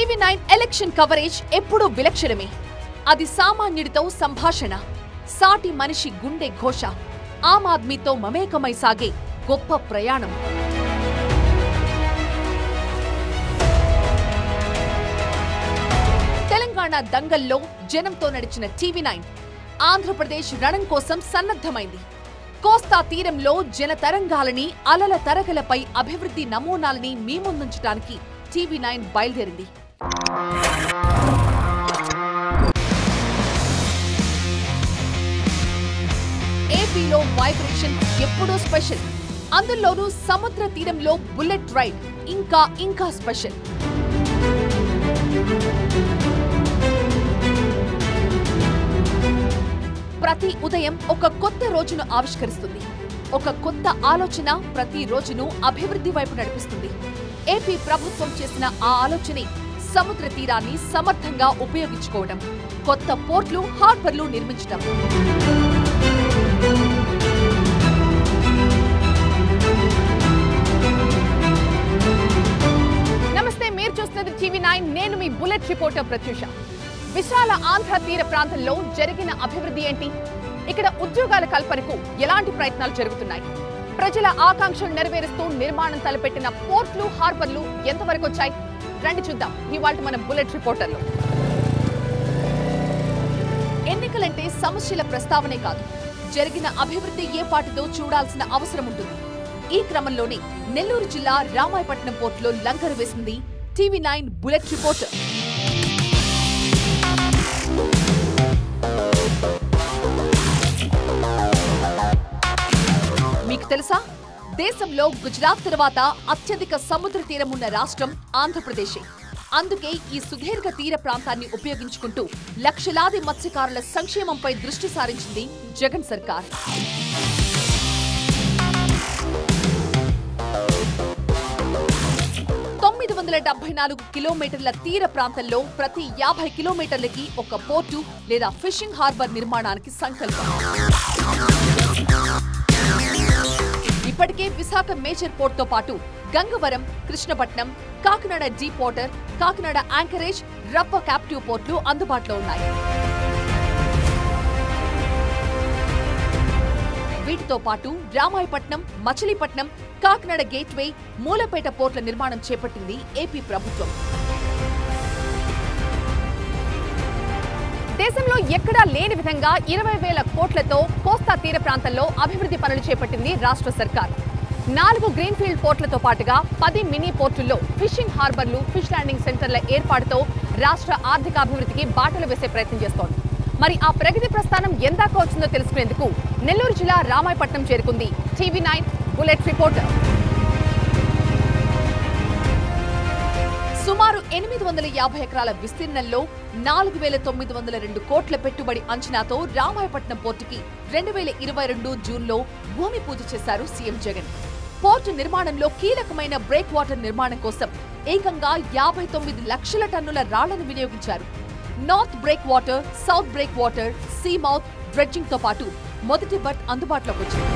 TV nine election coverage ఎప్పుడూ విలక్షణమే అది సామాన్యుడితో సంభాషణ సాటి మనిషి గుండె ఘోష ఆమ్ ఆద్మీతో మమేకమై సాగే గొప్ప ప్రయాణం తెలంగాణ దంగల్లో జనంతో నడిచిన టీవీ నైన్ ఆంధ్రప్రదేశ్ రణం కోసం సన్నద్ధమైంది కోస్తా తీరంలో జన తరంగాలని అలల తరగలపై అభివృద్ధి నమూనాలని మీ ముందుంచడానికి టీవీ నైన్ బయలుదేరింది ఏపీలో వైబ్రేషన్ ఎప్పుడూ స్పెషల్ అందులోనూ సముద్ర తీరంలో బుల్లెట్ రైడ్ ఇంకా ఇంకా స్పెషల్ ప్రతి ఉదయం ఒక కొత్త రోజును ఆవిష్కరిస్తుంది ఒక కొత్త ఆలోచన ప్రతి రోజును అభివృద్ధి వైపు నడిపిస్తుంది ఏపీ ప్రభుత్వం చేసిన ఆ ఆలోచనే సముద్ర తీరాన్ని సమర్థంగా ఉపయోగించుకోవడం కొత్త పోర్ట్లు హార్బర్లు నిర్మించడం నమస్తే మీరు చూస్తున్నది టీవీ నైన్ నేను మీ బుల్లెట్ రిపోర్టర్ ప్రత్యూష విశాల ఆంధ్ర తీర ప్రాంతంలో జరిగిన అభివృద్ధి ఏంటి ఇక్కడ ఉద్యోగాల కల్పనకు ఎలాంటి ప్రయత్నాలు జరుగుతున్నాయి ప్రజల ఆకాంక్షలు నెరవేరుస్తూ నిర్మాణం తలపెట్టిన పోర్ట్లు హార్బర్లు ఎంతవరకు వచ్చాయి రండి చూద్దాం ఇవాళ మన బుల్లెట్ రిపోర్టర్లు ఎన్నికలంటే సమస్యల ప్రస్తావనే కాదు జరిగిన అభివృద్ధి ఏ పాటితో చూడాల్సిన అవసరం ఉంటుంది ఈ క్రమంలోనే నెల్లూరు జిల్లా రామాయపట్నం పోర్టులో లంకరు వేసింది టీవీ నైన్ బుల్లెట్ రిపోర్టర్ మీకు తెలుసా దేశంలో గుజరాత్ తర్వాత అత్యధిక సముద్ర తీరం ఉన్న రాష్ట్రం ఆంధ్రప్రదేశే అందుకే ఈ సుదీర్ఘ తీర ప్రాంతాన్ని ఉపయోగించుకుంటూ లక్షలాది మత్స్యకారుల సంక్షేమంపై దృష్టి సారించింది జగన్ సర్కార్ తొమ్మిది వందల డెబ్బై నాలుగు కిలోమీటర్ల తీర ప్రాంతంలో ప్రతి యాభై కిలోమీటర్లకి ఒక పోర్టు లేదా ఫిషింగ్ హార్బర్ నిర్మాణానికి సంకల్పం ఇప్పటికే విశాఖ మేజర్ పోర్ట్ తో పాటు Gangavaram Krishnapatnam Kakinada deep water Kakinada anchorage రప్ప క్యాప్టివ్ పోర్ట్లు అందుబాటులో ఉన్నాయి వీటితో పాటు రామాయపట్నం మచిలీపట్నం కాకినాడ గేట్వే మూలపేట పోర్ట్ల నిర్మాణం చేపట్టింది ఏపీ ప్రభుత్వం దేశంలో ఎక్కడా లేని విధంగా ఇరవై వేల కోట్లతో కోస్తా తీర ప్రాంతంలో అభివృద్ధి పనులు చేపట్టింది రాష్ట్ర సర్కార్ నాలుగు గ్రీన్ఫీల్డ్ పోర్టులతో పాటుగా పది మినీ పోర్టుల్లో ఫిషింగ్ హార్బర్లు ఫిష్ ల్యాండింగ్ సెంటర్ల ఏర్పాటుతో రాష్ట్ర ఆర్థికాభివృద్ధికి బాటలు వేసే ప్రయత్నం చేస్తోంది మరి ఆ ప్రగతి ప్రస్థానం ఎందాక వచ్చిందో తెలుసుకునేందుకు నెల్లూరు జిల్లా రామాయపట్నం చేరుకుంది టీవీ నైన్ బుల్లెట్ రిపోర్టర్ సుమారు ఎనిమిది వందల యాభై ఎకరాల విస్తీర్ణంలో నాలుగు వేల తొమ్మిది వందల రెండు కోట్ల పెట్టుబడి అంచనాతో రామాయపట్నం పోర్టుకి రెండు వేల ఇరవై రెండు జూన్లో భూమి పూజ చేశారు సీఎం జగన్ పోర్టు నిర్మాణంలో కీలకమైన బ్రేక్ వాటర్ నిర్మాణం కోసం ఏకంగా యాభై తొమ్మిది లక్షల టన్నుల రాళ్లను వినియోగించారు north breakwater south breakwater sea mouth dredging తో పాటు మొదటి బర్త్ అందుబాటులోకి వచ్చింది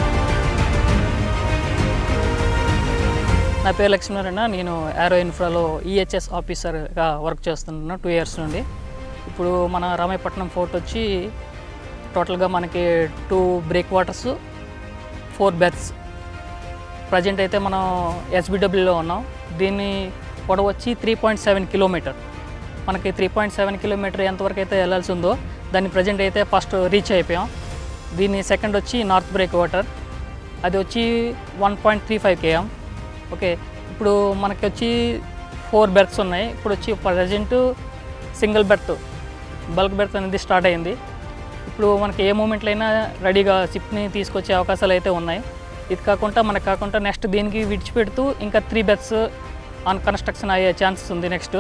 నా పేరు లక్ష్మీనారాయణ నేను ఏరో ఇన్ఫ్రాలో ఈహెచ్ఎస్ ఆఫీసర్గా వర్క్ చేస్తున్నాను టూ ఇయర్స్ నుండి ఇప్పుడు మన రామాయపట్నం ఫోర్ట్ వచ్చి టోటల్గా మనకి two breakwaters four berths present అయితే మనం ఎస్బిడబ్ల్యూలో ఉన్నాం దీన్ని పొడవు వచ్చి త్రీ పాయింట్ సెవెన్ కిలోమీటర్ మనకి త్రీ పాయింట్ సెవెన్ కిలోమీటర్ ఎంతవరకు అయితే వెళ్ళాల్సి ఉందో దాన్ని ప్రజెంట్ అయితే ఫస్ట్ రీచ్ అయిపోయాం దీని సెకండ్ వచ్చి నార్త్ బ్రేక్ వాటర్ అది వచ్చి one point three five KM okay ఇప్పుడు మనకి వచ్చి ఫోర్ బెర్త్స్ ఉన్నాయి ఇప్పుడు వచ్చి present single berth bulk berth అనేది స్టార్ట్ అయింది ఇప్పుడు మనకి ఏ మూమెంట్లో అయినా రెడీగా షిప్ని తీసుకొచ్చే అవకాశాలు అయితే ఉన్నాయి ఇది కాకుండా మనకు కాకుండా నెక్స్ట్ దీనికి విడిచిపెడుతూ ఇంకా త్రీ బెర్త్స్ ఆన్ కన్స్ట్రక్షన్ అయ్యే ఛాన్సెస్ ఉంది నెక్స్ట్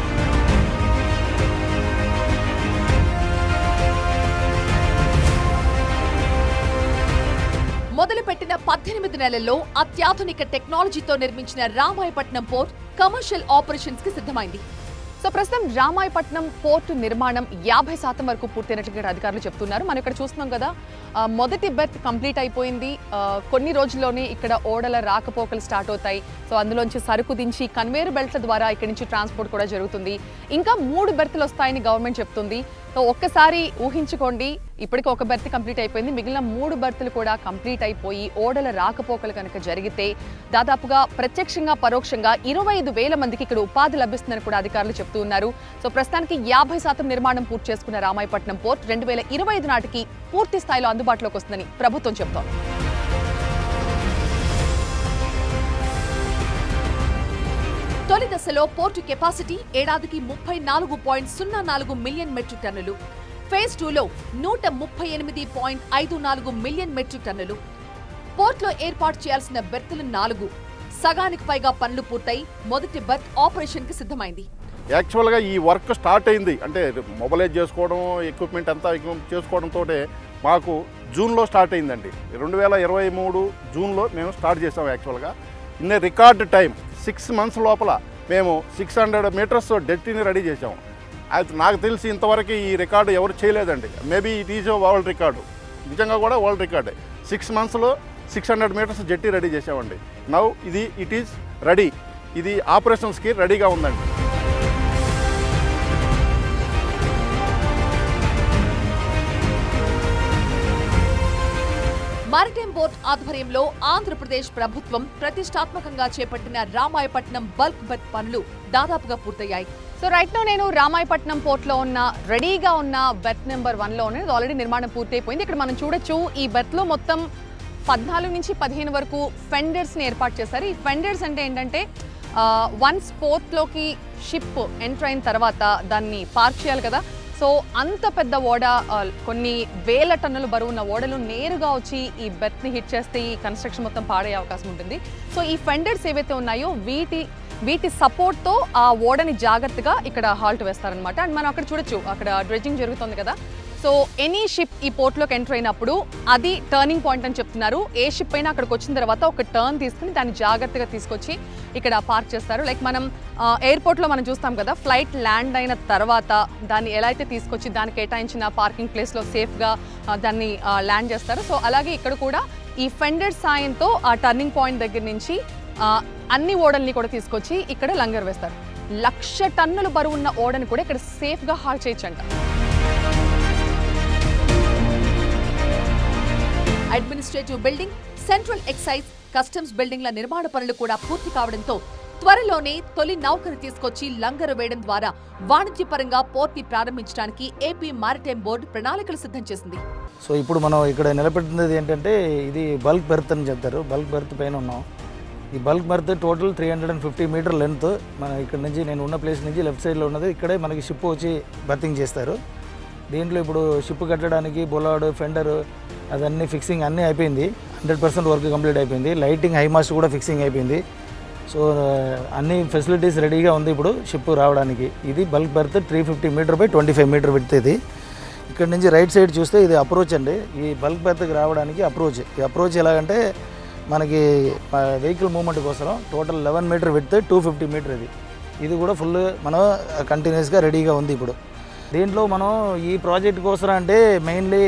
మొదలుపెట్టిన పద్దెనిమిది నెలల్లో అత్యాధునిక టెక్నాలజీతో నిర్మించిన రామాయపట్నం పోర్ట్ కమర్షియల్ ఆపరేషన్స్ కి సిద్ధమైంది సో ప్రస్తుతం రామాయపట్నం పోర్టు నిర్మాణం యాభై శాతం వరకు పూర్తయినట్లుగా ఇక్కడ అధికారులు చెప్తున్నారు మనం ఇక్కడ చూస్తున్నాం కదా ఆ, మొదటి బెర్త్ కంప్లీట్ అయిపోయింది ఆ, కొన్ని రోజుల్లోనే ఇక్కడ ఓడల రాకపోకలు స్టార్ట్ అవుతాయి సో అందులోంచి సరుకు దించి కన్వేర్ బెల్ట్ల ద్వారా ఇక్కడి నుంచి ట్రాన్స్పోర్ట్ కూడా జరుగుతుంది ఇంకా మూడు బెర్త్లు వస్తాయని గవర్నమెంట్ చెప్తుంది సో ఒక్కసారి ఊహించుకోండి ఇప్పటికి ఒక బెర్త్ కంప్లీట్ అయిపోయింది మిగిలిన మూడు బెర్త్లు కూడా కంప్లీట్ అయిపోయి ఓడల రాకపోకలు కనుక జరిగితే దాదాపుగా ప్రత్యక్షంగా పరోక్షంగా ఇరవై ఐదు వేల మందికి ఇక్కడ ఉపాధి లభిస్తుందని కూడా అధికారులు చెప్తూ ఉన్నారు సో ప్రస్తుతానికి యాభై శాతం నిర్మాణం పూర్తి చేసుకున్న రామాయపట్నం పోర్ట్ రెండు వేల ఇరవై ఐదు నాటికి పూర్తి స్థాయిలో అందుబాటులోకి వస్తుందని ప్రభుత్వం చెబుతోంది తొలి దశలో పోర్టు కెపాసిటీ ఏడాదికి ముప్పై నాలుగు పాయింట్ సున్నా నాలుగు మిలియన్ మెట్రిక్ టన్నులు ఫేజ్ టూలో నూట ముప్పై ఎనిమిది పాయింట్ ఐదు నాలుగు మిలియన్ మెట్రిక్ టన్నులు పోర్ట్లో ఏర్పాటు చేయాల్సిన బెర్తులు నాలుగు సగానికి పైగా పనులు పూర్తయి మొదటి బెర్త్ ఆపరేషన్ కి సిద్ధమైంది యాక్చువల్గా ఈ వర్క్ స్టార్ట్ అయింది అంటే మొబైలైజ్ చేసుకోవడం ఎక్విప్మెంట్ అంతా equip- చేసుకోవడంతో మాకు జూన్లో స్టార్ట్ అయిందండి రెండు వేల ఇరవై మూడు జూన్లో మేము స్టార్ట్ చేసాం యాక్చువల్గా in record time six months లోపల మేము సిక్స్ హండ్రెడ్ మీటర్స్ డెట్టిని రెడీ చేసాము అది నాకు తెలిసి ఇంతవరకు ఈ రికార్డు ఎవరు చేయలేదండి maybe it is world record నిజంగా కూడా వరల్డ్ రికార్డే సిక్స్ మంత్స్లో six hundred metres jetty ready చేసామండి నవ్ ఇది ఇట్ ఈజ్ రెడీ ఇది ఆపరేషన్స్కి రెడీగా ఉందండి మారిటైమ్ బోర్డ్ ఆధ్వర్యంలో ఆంధ్రప్రదేశ్ ప్రభుత్వం ప్రతిష్టాత్మకంగా చేపట్టిన రామాయపట్నం బల్క్ బెర్త్ పనులు దాదాపుగా పూర్తయ్యాయి సో రైట్ నో నేను రామాయపట్నం పోర్ట్ లో ఉన్న రెడీగా ఉన్న బెర్త్ నెంబర్ వన్ లో ఉన్నది ఆల్రెడీ నిర్మాణం పూర్తయిపోయింది ఇక్కడ మనం చూడొచ్చు ఈ బెర్త్ లో మొత్తం పద్నాలుగు నుంచి పదిహేను వరకు ఫెండర్స్ ని ఏర్పాటు చేశారు ఈ ఫెండర్స్ అంటే ఏంటంటే వన్స్ పోర్ట్లోకి షిప్ ఎంటర్ అయిన తర్వాత దాన్ని పార్క్ చేయాలి కదా సో అంత పెద్ద ఓడ ఆ, కొన్ని వేల టన్నుల బరువు ఉన్న ఓడలు నేరుగా వచ్చి ఈ బెర్త్ని హిట్ చేస్తే ఈ కన్స్ట్రక్షన్ మొత్తం పాడయ్యే అవకాశం ఉంటుంది సో ఈ ఫెండర్స్ ఏవైతే ఉన్నాయో వీటి వీటి సపోర్ట్తో ఆ ఓడని జాగ్రత్తగా ఇక్కడ హాల్ట్ వేస్తారనమాట అండ్ మనం అక్కడ చూడొచ్చు అక్కడ డ్రెడ్జింగ్ జరుగుతుంది కదా సో ఎనీ షిప్ ఈ పోర్ట్లోకి ఎంటర్ అయినప్పుడు అది టర్నింగ్ పాయింట్ అని చెప్తున్నారు ఏ షిప్ అయినా అక్కడికి వచ్చిన తర్వాత ఒక టర్న్ తీసుకుని దాన్ని జాగ్రత్తగా తీసుకొచ్చి ఇక్కడ పార్క్ చేస్తారు లైక్ మనం ఆ, ఎయిర్పోర్ట్లో మనం చూస్తాం కదా ఫ్లైట్ ల్యాండ్ అయిన తర్వాత దాన్ని ఎలా అయితే తీసుకొచ్చి దానికి కేటాయించిన పార్కింగ్ ప్లేస్లో సేఫ్గా ఆ, దాన్ని ఆ, ల్యాండ్ చేస్తారు సో అలాగే ఇక్కడ కూడా ఈ ఫెండర్ సాయంతో ఆ టర్నింగ్ పాయింట్ దగ్గర నుంచి ఆ, అన్ని ఓడల్ని కూడా తీసుకొచ్చి ఇక్కడ లంగర్ వేస్తారు లక్ష టన్నుల బరువు ఉన్న ఓడని కూడా ఇక్కడ సేఫ్గా హాల్ చేయొచ్చంట administrative building central excise customs బిల్డింగ్ల నిర్మాణ పనులు కూడా పూర్తి కావడంతో త్వరలోనే తొలి నౌకను తీసుకొచ్చి లంగరు వేయడం ద్వారా వాణిజ్యపరంగా పోర్ట్ ప్రారంభించడానికి ఏపీ మారిటైమ్ బోర్డు ప్రణాళికలు సిద్ధం చేసింది సో ఇప్పుడు మనం ఇక్కడ నిలబెట్టినది ఏంటంటే ఇది బల్క్ బెర్త్ అని చెప్తారు బల్క్ బెర్త్ పైన ఉన్నాం ఈ bulk berth total three hundred and fifty metre length మన ఇక్కడ నుంచి నేను ఉన్న ప్లేస్ నుంచి లెఫ్ట్ సైడ్లో ఉన్నది ఇక్కడే మనకి షిప్ వచ్చి బర్తింగ్ చేస్తారు దీంట్లో ఇప్పుడు షిప్ కట్టడానికి బొలాడు ఫెండర్ అదన్నీ ఫిక్సింగ్ అన్నీ అయిపోయింది హండ్రెడ్ పర్సెంట్ వర్క్ కంప్లీట్ అయిపోయింది లైటింగ్ హై మాస్ట్ కూడా ఫిక్సింగ్ అయిపోయింది సో అన్ని ఫెసిలిటీస్ రెడీగా ఉంది ఇప్పుడు షిప్ రావడానికి ఇది bulk berth three fifty metre by twenty five metre width ఇది ఇక్కడ నుంచి రైట్ సైడ్ చూస్తే ఇది అప్రోచ్ అండి ఈ బల్క్ బెర్త్కి రావడానికి అప్రోచ్ ఈ అప్రోచ్ ఎలాగంటే మనకి వెహికల్ మూవ్మెంట్ కోసం total eleven metre width two fifty metre ఇది ఇది కూడా ఫుల్ మనం కంటిన్యూస్గా రెడీగా ఉంది ఇప్పుడు దీంట్లో మనం ఈ ప్రాజెక్ట్ కోసం అంటే మెయిన్లీ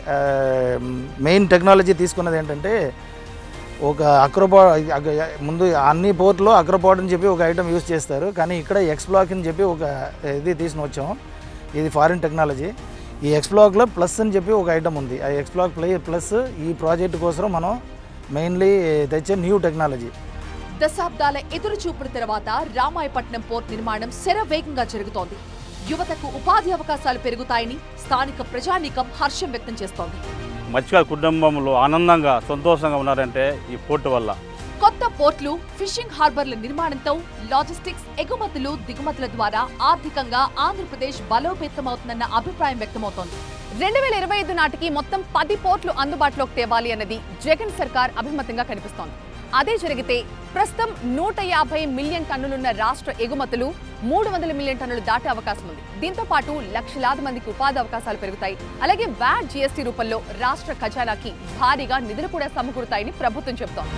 మెయిన్ టెక్నాలజీ తీసుకున్నది ఏంటంటే ఒక అక్రోపా ముందు అన్ని పోర్ట్లో అక్రోపాడ్ అని చెప్పి ఒక ఐటమ్ యూస్ చేస్తారు కానీ ఇక్కడ ఎక్స్బ్లాక్ అని చెప్పి ఒక ఇది తీసుకుని వచ్చాం ఇది ఫారిన్ టెక్నాలజీ ఈ ఎక్స్బ్లాక్లో ప్లస్ అని చెప్పి ఒక ఐటమ్ ఉంది ఆ ఎక్స్బ్లాక్ ప్లే ప్లస్ ఈ ప్రాజెక్ట్ కోసం మనం మెయిన్లీ తెచ్చే న్యూ టెక్నాలజీ దశాబ్దాల ఎదురుచూపుల తర్వాత రామాయపట్నం పోర్ట్ నిర్మాణం శరవేగంగా జరుగుతోంది యువతకు ఉపాధి అవకాశాలు పెరుగుతాయని స్థానిక ప్రజానీకం హర్షం వ్యక్తం చేస్తోంది మత్స్యకార కుటుంబంలో ఆనందంగా సంతోషంగా ఉన్నారంటే ఈ పోర్టు వల్ల కొత్త పోర్ట్లు ఫిషింగ్ హార్బర్ల నిర్మాణంతో లాజిస్టిక్స్ ఎగుమతులు దిగుమతుల ద్వారా ఆర్థికంగా ఆంధ్రప్రదేశ్ బలోపేతమవుతుందన్న అభిప్రాయం వ్యక్తమవుతోంది రెండు వేల ఇరవై ఐదు నాటికి మొత్తం పది పోర్ట్లు అందుబాటులోకి తేవాలి అన్నది జగన్ సర్కార్ అభిమతంగా కనిపిస్తోంది అదే జరిగితే ప్రస్తుతం నూట యాభై మిలియన్ టన్నులున్న రాష్ట్ర ఎగుమతులు మూడు వందల మిలియన్ టన్నులు దాటే అవకాశం ఉంది దీంతో పాటు లక్షలాది మందికి ఉపాధి అవకాశాలు పెరుగుతాయి అలాగే వ్యాట్ జీఎస్టీ రూపంలో రాష్ట్ర ఖజానాకి భారీగా నిధులు కూడా సమకూరుతాయని ప్రభుత్వం చెబుతోంది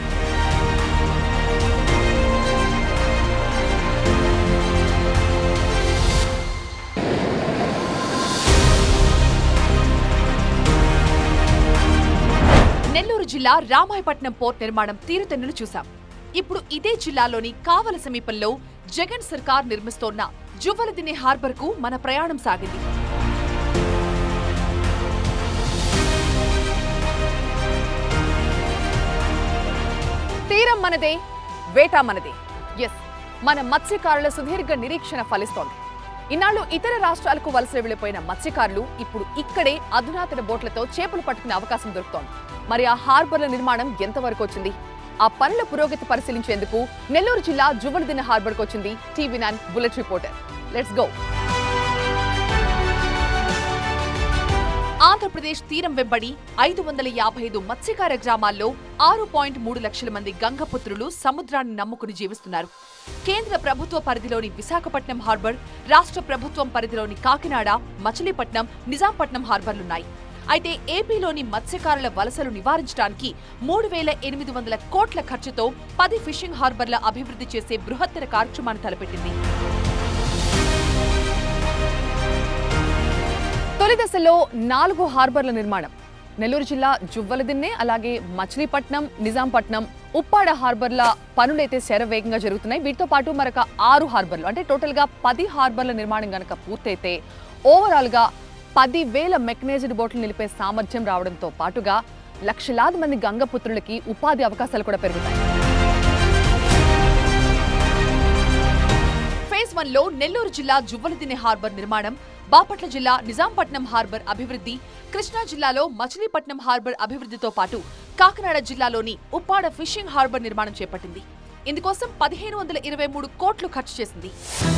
నెల్లూరు జిల్లా రామాయపట్నం పోర్ట్ నిర్మాణం తీరుతెన్నులు చూశాం ఇప్పుడు ఇదే జిల్లాలోని కావల సమీపంలో జగన్ సర్కార్ నిర్మిస్తోన్న జువ్వలదిన్నె హార్బర్ కు మన ప్రయాణం సాగింది తీరం మనదే వేట మనదే ఎస్ మన మత్స్యకారుల సుదీర్ఘ నిరీక్షణ ఫలిస్తోంది ఇన్నాళ్ళు ఇతర రాష్ట్రాలకు వలస వెళ్లిపోయిన మత్స్యకారులు ఇప్పుడు ఇక్కడే అధునాతన బోట్లతో చేపలు పట్టుకునే అవకాశం దొరుకుతోంది మరి ఆ హార్బర్ల నిర్మాణం ఎంతవరకు వచ్చింది ఆ పనుల పురోగతి పరిశీలించేందుకు నెల్లూరు జిల్లా జువ్వలదిన హార్బర్కు వచ్చింది TV nine bullet reporter let's go Andhra Pradesh తీరం వెంబడి ఐదు వందల యాభై ఐదు మత్స్యకార గ్రామాల్లో ఆరు పాయింట్ మూడు లక్షల మంది గంగపుత్రులు సముద్రాన్ని నమ్ముకుని జీవిస్తున్నారు కేంద్ర ప్రభుత్వ పరిధిలోని విశాఖపట్నం హార్బర్ రాష్ట్ర ప్రభుత్వం పరిధిలోని కాకినాడ మచిలీపట్నం నిజాంపట్నం హార్బర్లున్నాయి అయితే ఏపీలోని మత్స్యకారుల వలసలు నివారించడానికి మూడు వేల ఎనిమిది వందల కోట్ల ఖర్చుతో పది ఫిషింగ్ హార్బర్ల అభివృద్ధి చేసే బృహత్తర కార్యక్రమాన్ని తలపెట్టింది తొలి దశలో నాలుగు హార్బర్ల నిర్మాణం నెల్లూరు జిల్లా జువ్వలదిన్నె అలాగే మచిలీపట్నం నిజాంపట్నం ఉప్పాడ హార్బర్ల పనులైతే శరవేగంగా జరుగుతున్నాయి వీటితో పాటు మరొక ఆరు హార్బర్లు అంటే టోటల్గా పది హార్బర్ల నిర్మాణం గనక పూర్తయితే ఓవరాల్గా పది వేల మెకనైజ్డ్ బోట్లు నిలిపే సామర్థ్యం రావడంతో పాటుగా లక్షలాది మంది గంగపుత్రులకి ఉపాధి అవకాశాలు కూడా పెరుగుతాయి ఫేజ్ వన్ లో నెల్లూరు జిల్లా జువ్వలదిన్నె హార్బర్ నిర్మాణం బాపట్ల జిల్లా నిజాంపట్నం హార్బర్ అభివృద్ధి కృష్ణా జిల్లాలో మచిలీపట్నం హార్బర్ అభివృద్ధితో పాటు కాకినాడ జిల్లాలోని ఉప్పాడ ఫిషింగ్ హార్బర్ నిర్మాణం చేపట్టింది ఇందుకోసం పదిహేను వందల ఇరవై మూడు కోట్లు ఖర్చు చేసింది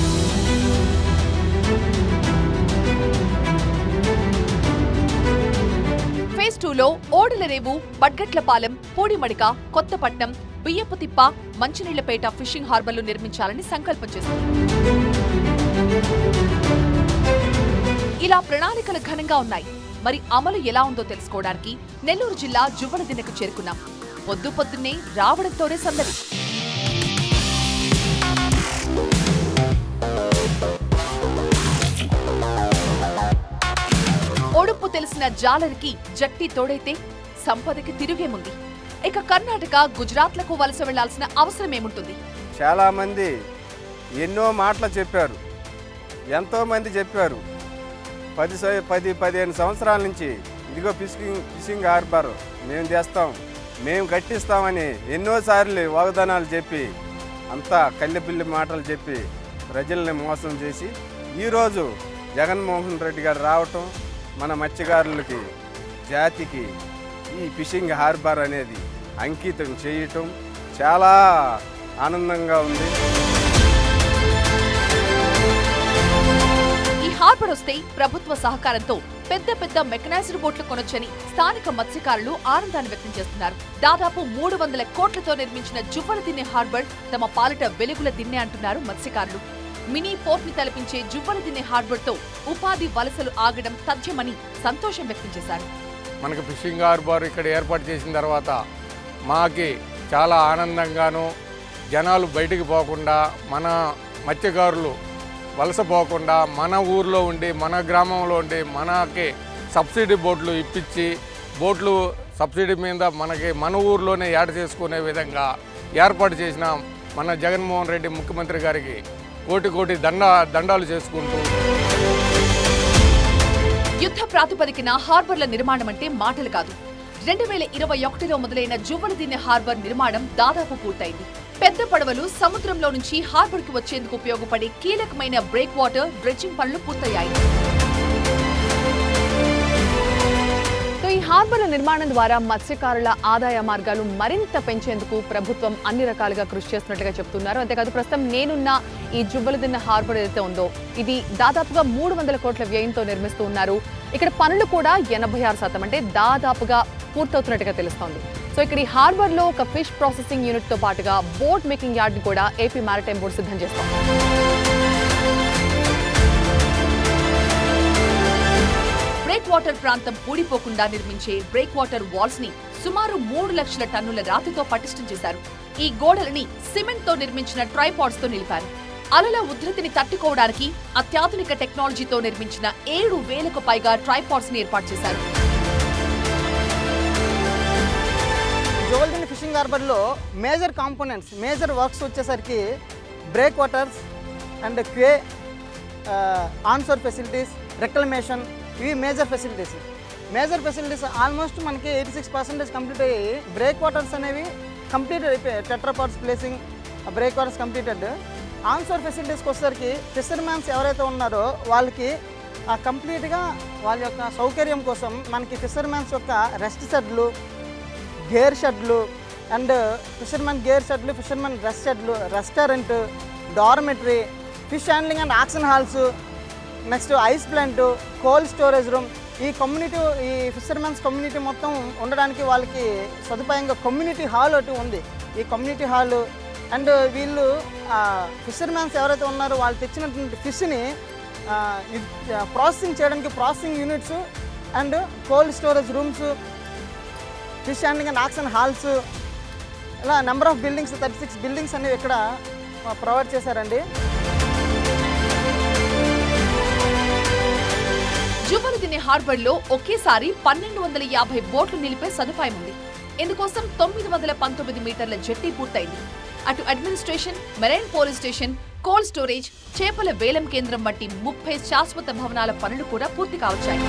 ఫేజ్ టూలో ఓడలరేవు బడ్గట్లపాలెం పూడిమడిక కొత్తపట్నం బియ్యపు తిప్ప మంచినీళ్లపేట ఫిషింగ్ హార్బర్లు నిర్మించాలని సంకల్పం చేసింది ఇలా ప్రణాళికలు ఘనంగా ఉన్నాయి మరి అమలు ఎలా ఉందో తెలుసుకోవడానికి నెల్లూరు జిల్లా జువ్వల దినకు చేరుకున్నాం పొద్దు పొద్దున్నే రావడంతోనే సందడి ఒడుపు తెలిసిన జాలరికి జట్టి తోడైతే సంపదకి తిరిగేముంది ఇక కర్ణాటక గుజరాత్లకు వలస వెళ్లాల్సిన అవసరం ఏముంటుంది చాలామంది ఎన్నో మాటలు చెప్పారు ఎంతోమంది చెప్పారు పది స- పది పదిహేను సంవత్సరాల నుంచి ఇదిగో ఫిషింగ్ ఫిషింగ్ హార్బర్ మేము తెస్తాం మేము కట్టిస్తామని ఎన్నోసార్లు వాగ్దానాలు చెప్పి అంతా కళ్ళెపిల్లి మాటలు చెప్పి ప్రజల్ని మోసం చేసి ఈరోజు జగన్మోహన్ రెడ్డి గారు రావటం మన మత్స్యకారులకి జాతికి ఈ ఫిషింగ్ హార్బర్ అనేది అంకితం చేయటం చాలా ఆనందంగా ఉంది ఈ హార్బర్ వస్తే ప్రభుత్వ సహకారంతో పెద్ద పెద్ద మెకనైజ్డ్ బోట్లు కొనొచ్చని స్థానిక మత్స్యకారులు ఆనందాన్ని వ్యక్తం చేస్తున్నారు దాదాపు మూడు వందల కోట్లతో నిర్మించిన జువ్వల దిన్నె హార్బర్ తమ పాలిట వెలుగుల దిన్నె అంటున్నారు మత్స్యకారులు మినీ పోర్ట్ ని తలపించే జువ్వల దిన్నె హార్బర్ తో ఉపాధి వలసలు ఆగడం తథ్యమని సంతోషం వ్యక్తం చేశారు మనకు ఫిషింగ్ హార్బర్ ఇక్కడ ఏర్పాటు చేసిన తర్వాత మాకి చాలా ఆనందంగాను జనాలు బయటికి పోకుండా మన మత్స్యకారులు వలస పోకుండా మన ఊర్లో ఉండి మన గ్రామంలో ఉండి మనకి సబ్సిడీ బోట్లు ఇప్పించి బోట్లు సబ్సిడీ మీద మనకి మన ఊర్లోనే ఏడ చేసుకునే విధంగా ఏర్పాటు చేసిన మన జగన్మోహన్ రెడ్డి ముఖ్యమంత్రి గారికి కోటి కోటి దండ దండాలు చేసుకుంటూ యుద్ధ ప్రాతిపదికన హార్బర్ల నిర్మాణం అంటే మాటలు కాదు రెండు వేల ఇరవై ఒకటిలో మొదలైన జువ్వలదిన్నె హార్బర్ నిర్మాణం దాదాపు పూర్తయింది పెద్ద పడవలు సముద్రంలో నుంచి హార్బర్ కి వచ్చేందుకు ఉపయోగపడే కీలకమైన బ్రేక్ వాటర్ డ్రెడ్జింగ్ పనులు పూర్తయ్యాయి సో ఈ హార్బర్ల నిర్మాణం ద్వారా మత్స్యకారుల ఆదాయ మార్గాలు మరింత పెంచేందుకు ప్రభుత్వం అన్ని రకాలుగా కృషి చేస్తున్నట్టుగా చెప్తున్నారు అంతేకాదు ప్రస్తుతం నేనున్న ఈ జువ్వలదిన్న హార్బర్ ఏదైతే ఉందో ఇది దాదాపుగా మూడు వందల కోట్ల వ్యయంతో నిర్మిస్తూ ఉన్నారు ఇక్కడ పనులు కూడా ఎనభై ఆరు శాతం అంటే దాదాపుగా పూర్తవుతున్నట్టుగా తెలుస్తోంది సో ఇక్కడ ఈ హార్బర్ లో ఒక ఫిష్ ప్రాసెసింగ్ యూనిట్ తో పాటుగా బోట్ మేకింగ్ యార్డ్ కూడా ఏపీ మారిటైమ్ బోర్డు సిద్ధం చేస్తోంది బ్రేక్ వాటర్ ప్రాంతం పూడిపోకుండా నిర్మించే బ్రేక్ వాటర్ వాల్స్ ని సుమారు మూడు లక్షల టన్నుల రాతితో పటిష్టం చేశారు ఈ గోడలని సిమెంట్ తో నిర్మించిన ట్రైపాడ్స్ తో నిలిపారు అలల ఉధృతిని తట్టుకోవడానికి అత్యాధునిక టెక్నాలజీతో నిర్మించిన ఏడు వేలకు పైగా ట్రైపాడ్స్ ని ఏర్పాటు చేశారు జోవల్దిని ఫిషింగ్ హార్బర్లో మేజర్ కాంపోనెంట్స్ మేజర్ వర్క్స్ వచ్చేసరికి breakwaters and quay onshore facilities reclamation ఇవి major facilities major facilities almost మనకి ఎయిటీ సిక్స్ పర్సెంటేజ్ కంప్లీట్ అయ్యి బ్రేక్ వాటర్స్ అనేవి కంప్లీట్ అయిపోయాయి tetrapods placing breakwaters completed onshore ఫెసిలిటీస్కి వచ్చేసరికి ఫిషర్మ్యాన్స్ ఎవరైతే ఉన్నారో వాళ్ళకి కంప్లీట్గా వాళ్ళ యొక్క సౌకర్యం కోసం మనకి ఫిషర్మ్యాన్స్ యొక్క రెస్ట్ షెడ్లు గేర్ షెడ్లు అండ్ ఫిషర్మెన్ గేర్ షెడ్లు ఫిషర్మెన్ రెస్ట్ షెడ్లు restaurant dormitory fish handling and auction halls next ice plant cold storage room ఈ కమ్యూనిటీ ఈ ఫిషర్మెన్స్ కమ్యూనిటీ మొత్తం ఉండడానికి వాళ్ళకి సదుపాయంగా కమ్యూనిటీ హాల్ ఒకటి ఉంది ఈ కమ్యూనిటీ హాల్ అండ్ వీళ్ళు ఫిషర్మెన్స్ ఎవరైతే ఉన్నారో వాళ్ళు తెచ్చినటువంటి ఫిష్ని ప్రాసెసింగ్ చేయడానికి processing units and cold storage rooms fish handling and auction halls ఇలా number of buildings thirty six buildings అనేవి ఇక్కడ ప్రొవైడ్ చేశారండి జువలదిని హార్బర్ లో ఒకేసారి పన్నెండు వందల యాభై బోట్లు నిలిపే సదుపాయం ఉంది ఇందుకోసం తొమ్మిది వందల పంతొమ్మిది మీటర్ల జెట్టి పూర్తయింది అటు administration marine police station cold storage చేపల వేలం కేంద్రం వంటి ముప్పై శాశ్వత భవనాల పనులు కూడా పూర్తి కావచ్చాయి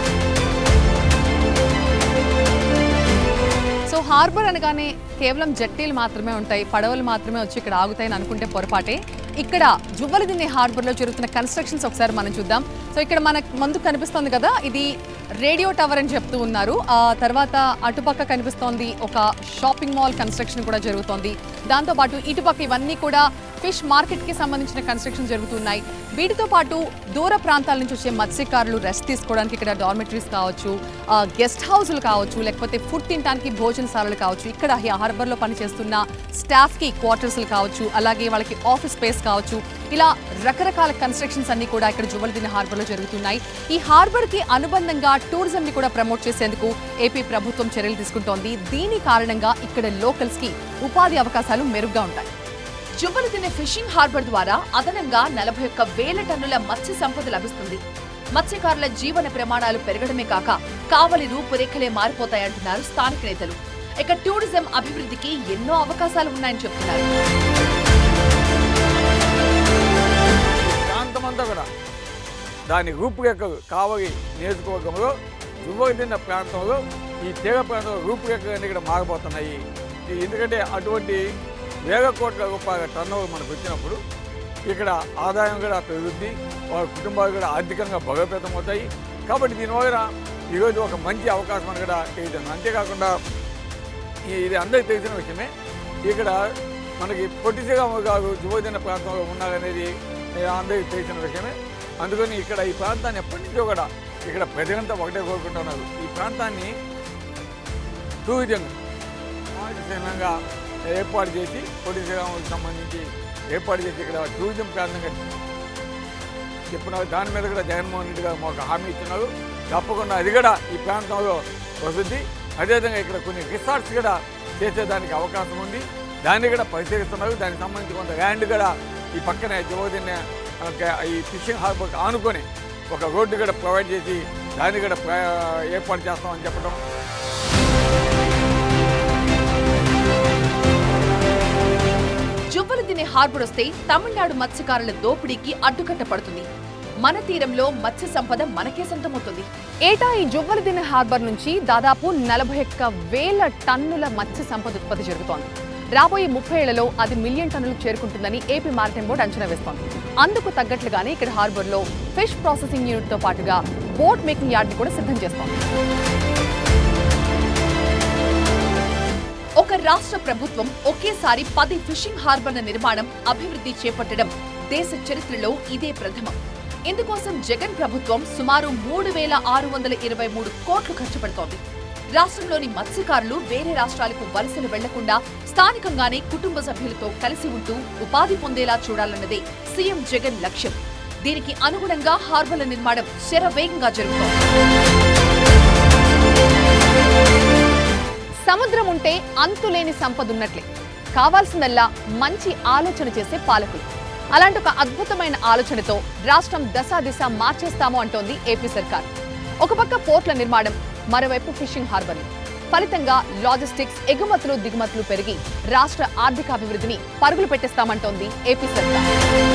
సో హార్బర్ అనగానే కేవలం జట్టీలు మాత్రమే ఉంటాయి పడవలు మాత్రమే వచ్చి ఇక్కడ ఆగుతాయని అనుకుంటే పొరపాటే ఇక్కడ జువ్వలదిన్నె హార్బర్లో జరుగుతున్న కన్స్ట్రక్షన్స్ ఒకసారి మనం చూద్దాం సో ఇక్కడ మనకు ముందు కనిపిస్తోంది కదా ఇది రేడియో టవర్ అని చెప్తూ ఉన్నారు ఆ తర్వాత అటుపక్క కనిపిస్తోంది ఒక షాపింగ్ మాల్ కన్స్ట్రక్షన్ కూడా జరుగుతోంది దాంతోపాటు ఇటుపక్క ఇవన్నీ కూడా ఫిష్ మార్కెట్కి సంబంధించిన కన్స్ట్రక్షన్ జరుగుతున్నాయి వీటితో పాటు దూర ప్రాంతాల నుంచి వచ్చే మత్స్యకారులు రెస్ట్ తీసుకోవడానికి ఇక్కడ డార్మెటరీస్ కావచ్చు ఆ, గెస్ట్ హౌస్లు కావచ్చు లేకపోతే ఫుడ్ తినడానికి భోజనశాలలు కావచ్చు ఇక్కడ ఈ హార్బర్లో పనిచేస్తున్న స్టాఫ్కి క్వార్టర్స్లు కావచ్చు అలాగే వాళ్ళకి ఆఫీస్ స్పేస్ కావచ్చు ఇలా రకరకాల కన్స్ట్రక్షన్స్ అన్ని కూడా ఇక్కడ జువలదిన హార్బర్లో జరుగుతున్నాయి ఈ హార్బర్కి అనుబంధంగా టూరిజంని కూడా ప్రమోట్ చేసేందుకు ఏపీ ప్రభుత్వం చర్యలు తీసుకుంటోంది దీని కారణంగా ఇక్కడ లోకల్స్కి ఉపాధి అవకాశాలు మెరుగ్గా ఉంటాయి జువ్వలదిన్నె ఫిషింగ్ హార్బర్ ద్వారా అదనంగా నలభై ఒక్క వేల టన్నుల మత్స్య సంపద లభిస్తుంది మత్స్యకారుల జీవన ప్రమాణాలు పెరగడమే కాక కావలి రూపురేఖలే మారిపోతాయంటున్నారు స్థానిక నేతలు ఇక టూరిజం అభివృద్ధికి ఎన్నో అవకాశాలు ఉన్నాయని చెప్తున్నారు ప్రాంతమంతా కూడా దాని రూపురేఖ కావలి నియోజకవర్గంలో దువ్వతిన్న ప్రాంతంలో ఈ తీగ ప్రాంతంలో రూపురేఖలు ఇక్కడ మారబోతున్నాయి ఈ ఎందుకంటే అటువంటి వేల కోట్ల రూపాయల టర్నోవర్ మనకు వచ్చినప్పుడు ఇక్కడ ఆదాయం కూడా పెరుగుద్ది వాళ్ళ కుటుంబాలు కూడా ఆర్థికంగా బలోపేతం అవుతాయి కాబట్టి దీనివల్ల ఈరోజు ఒక మంచి అవకాశం అని కూడా తెలియదు అంతేకాకుండా ఈ- ఇది అందరికీ తెలిసిన విషయమే ఇక్కడ మనకి పొట్టి శ్రీరాములు గారు యువజన ప్రాంతంలో ఉన్నారనేది ఏ, అందరికీ తెలిసిన విషయమే అందుకని ఇక్కడ ఈ ప్రాంతాన్ని ఎప్పటి నుంచో కూడా ఇక్కడ ప్రజలంతా ఒకటే కోరుకుంటున్నారు ఈ ప్రాంతాన్ని టూరిజం సమాజశీలంగా ఏర్పాటు చేసి పొట్టి శ్రీరాములకు సంబంధించి ఏర్పాటు చేసి ఇక్కడ టూరిజం ప్రాంతంగా చెప్పినారు దాని మీద కూడా జగన్మోహన్ రెడ్డి గారు మాకు హామీ ఇస్తున్నారు తప్పకుండా అది కూడా ఈ ప్రాంతంలో వస్తుంది అదేవిధంగా ఇక్కడ కొన్ని రిసార్ట్స్ కూడా చేసేదానికి అవకాశం ఉంది దాన్ని కూడా పరిశీలిస్తున్నారు దానికి సంబంధించి కొంత ల్యాండ్ కూడా ఈ పక్కనే జోదిన్న ఈ ఫిషింగ్ హార్బర్కి ఆనుకొని ఒక రోడ్డు కూడా ప్రొవైడ్ చేసి దాన్ని కూడా ప్ర- ఏర్పాటు చేస్తామని చెప్పడం జువ్వలదిన్నె హార్బర్ వస్తే తమిళనాడు మత్స్యకారుల దోపిడీకి అడ్డుకట్ట పడుతుంది మన తీరంలో మత్స్య సంపద మనకే సొంతమవుతుంది ఏటా ఈ జువ్వలదిన్నె హార్బర్ నుంచి దాదాపు నలభై ఒక్క వేల టన్నుల మత్స్య సంపద ఉత్పత్తి జరుగుతోంది రాబోయే ముప్పై ఏళ్లలో అది మిలియన్ టన్నులకు చేరుకుంటుందని ఏపీ మారిటైమ్ బోర్డు అంచనా వేస్తోంది అందుకు తగ్గట్లుగానే ఇక్కడ హార్బర్లో ఫిష్ ప్రాసెసింగ్ యూనిట్తో పాటుగా బోట్ మేకింగ్ యార్డ్ని కూడా సిద్ధం చేస్తోంది ఒక రాష్ట్ర ప్రభుత్వం ఒకేసారి పది ఫిషింగ్ హార్బర్ల నిర్మాణం అభివృద్ధి చేపట్టడం దేశ చరిత్రలో ఇదే ప్రథమం ఇందుకోసం జగన్ ప్రభుత్వం సుమారు మూడు వేల ఆరు వందల ఇరవై మూడు కోట్లు ఖర్చు పెడుతోంది రాష్ట్రంలోని మత్స్యకారులు వేరే రాష్ట్రాలకు వలసలు వెళ్లకుండా స్థానికంగానే కుటుంబ సభ్యులతో కలిసి ఉంటూ ఉపాధి పొందేలా చూడాలన్నదే సీఎం జగన్ లక్ష్యం దీనికి అనుగుణంగా హార్బర్ల నిర్మాణం శరవేగంగా జరుగుతోంది సముద్రం ఉంటే అంతులేని సంపద ఉన్నట్లే కావాల్సిందల్లా మంచి ఆలోచన చేసే పాలకులు అలాంటి ఒక అద్భుతమైన ఆలోచనతో రాష్ట్రం దశా దిశ మార్చేస్తాము అంటోంది ఏపీ సర్కార్ ఒక పక్క పోర్ట్ల నిర్మాణం మరోవైపు ఫిషింగ్ హార్బర్లు ఫలితంగా లాజిస్టిక్స్ ఎగుమతులు దిగుమతులు పెరిగి రాష్ట్ర ఆర్థికాభివృద్ధిని పరుగులు పెట్టిస్తామంటోంది ఏపీ సర్కార్